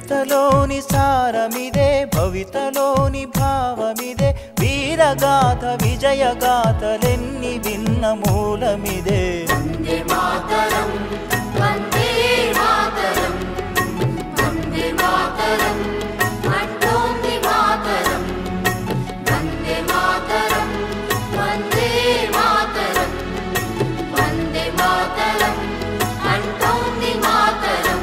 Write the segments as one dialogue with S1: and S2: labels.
S1: చరితలోని సారమిదే భవితలోని భావమిదే వీరగాథ విజయగాథలెన్ని విన్న మూలమిదే
S2: వందే మాతరం వందే మాతరం వందే మాతరం అంటోంది మాతరం వందే మాతరం వందే మాతరం వందే మాతరం అంటోంది మాతరం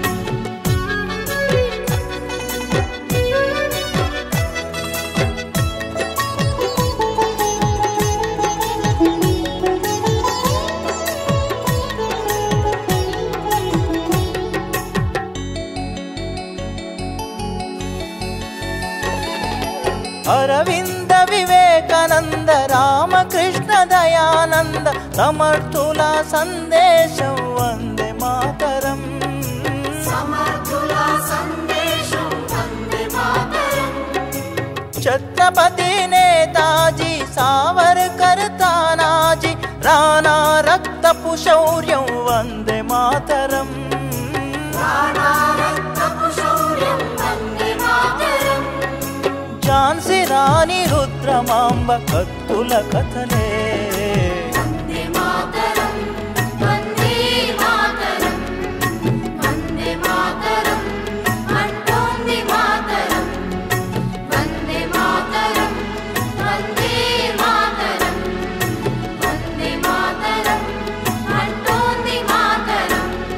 S1: అరవింద వివేకానంద రామకృష్ణ దయానంద సమర్థుల సందేశం వందే మాతరం
S2: సమర్థుల సందేశం వందే మాతరం
S1: ఛత్రపతి నేతాజీ సావర్కర్ తానాజీ రాణా రక్తపు శౌర్యం వందే మాతరం
S2: ప్రాణారక్తపు శౌర్యం వందే మాతరం
S1: ఝాన్సీ రాణి రుద్రమాంబ కత్తుల కథలే
S2: వందే మాతరం వందే మాతరం వందే మాతరం అంటోంది మాతరం వందే మాతరం వందే మాతరం వందే మాతరం అంటోంది మాతరం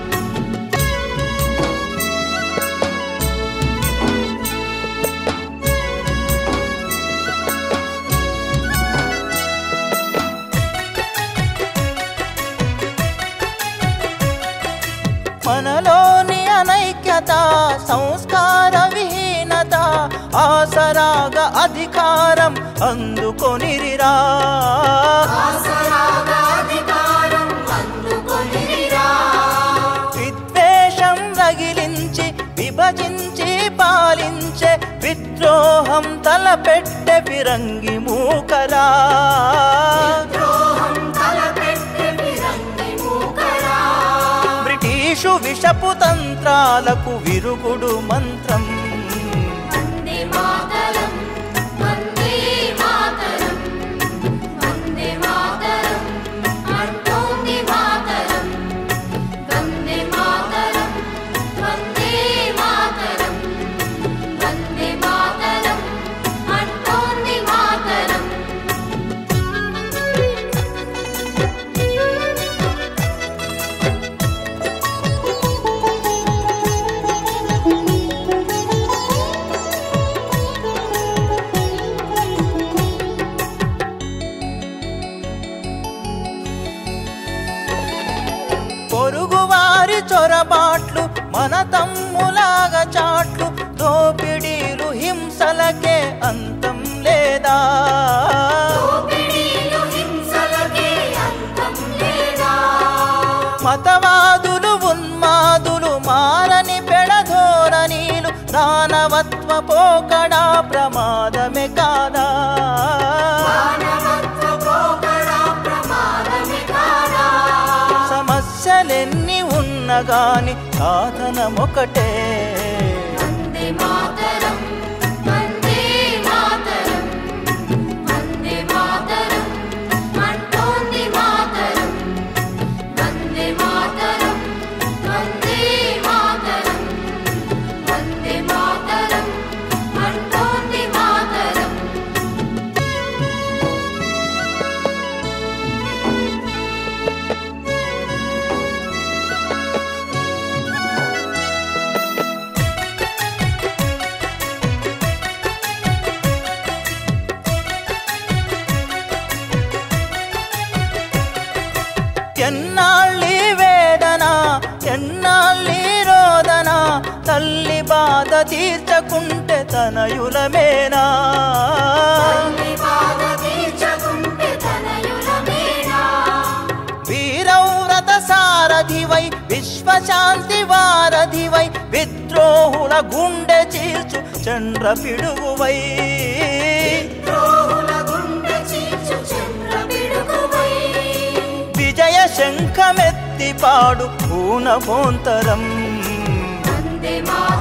S1: మనలోని అనైక్యత సంస్కార విహీనత ఆసరాగ అధికారం అందుకొనిరిరా
S2: ఆసరాగాధికారం అందుకొనిరా
S1: విద్వేషం రగిలించి విభజించి పాలించే విద్రోహం తలపెట్టె ఫిరంగి మూకరా
S2: ద్రోహం తలపెట్టె ఫిరంగి మూకరా
S1: బ్రిటిషు విషపు తంత్రాలకు విరుగుడు మంత్రం
S2: వందే మాతరం వందే మాతరం వందే మాతరం అంటోంది మాతరం వందే మాతరం వందే మాతరం వందే మాతరం అంటోంది మాతరం
S1: పొరుగువారి చొరబాట్లు మన తమ్ములాగా చాట్లు దోపిడీలు హింసలకే అంతం లేదా
S2: దోపిడీలు హింసలకే అంతం లేదా
S1: మతవాదులు ఉన్మాదులు మారని పెడధోరణీలు దానవత్వ పోకడా ప్రమాదమే కాదా
S2: మానవత్వ పోకడా ప్రమాదమే కాదా
S1: సమస్యలెన్ని ఉన్నగాని సాధనమొకటే
S2: వందే మాతరం వందే మాతరం వందే మాతరం అంటోంది మాతరం వందే మాతరం వందే మాతరం వందే మాతరం అంటోంది మాతరం
S1: ఎన్నాళ్ళీ వేదన ఎన్నాళ్ళీ రోదన తల్లి బాధ తీర్చకుంటే తనయులమేనా
S2: తల్లి బాధ తీర్చకుంటే తనయులమేనా
S1: వీరవ్రత సారథివై విశ్వశాంతి వారధివై విద్రోహుల గుండె చీల్చు చంద్ర పిడుగువై
S2: ద్రోహుల గుండె చీల్చు చంద్ర పిడుగువై
S1: విజయ శంఖమెత్తి పాడు పూనభోంతరం
S2: వందే మాతరం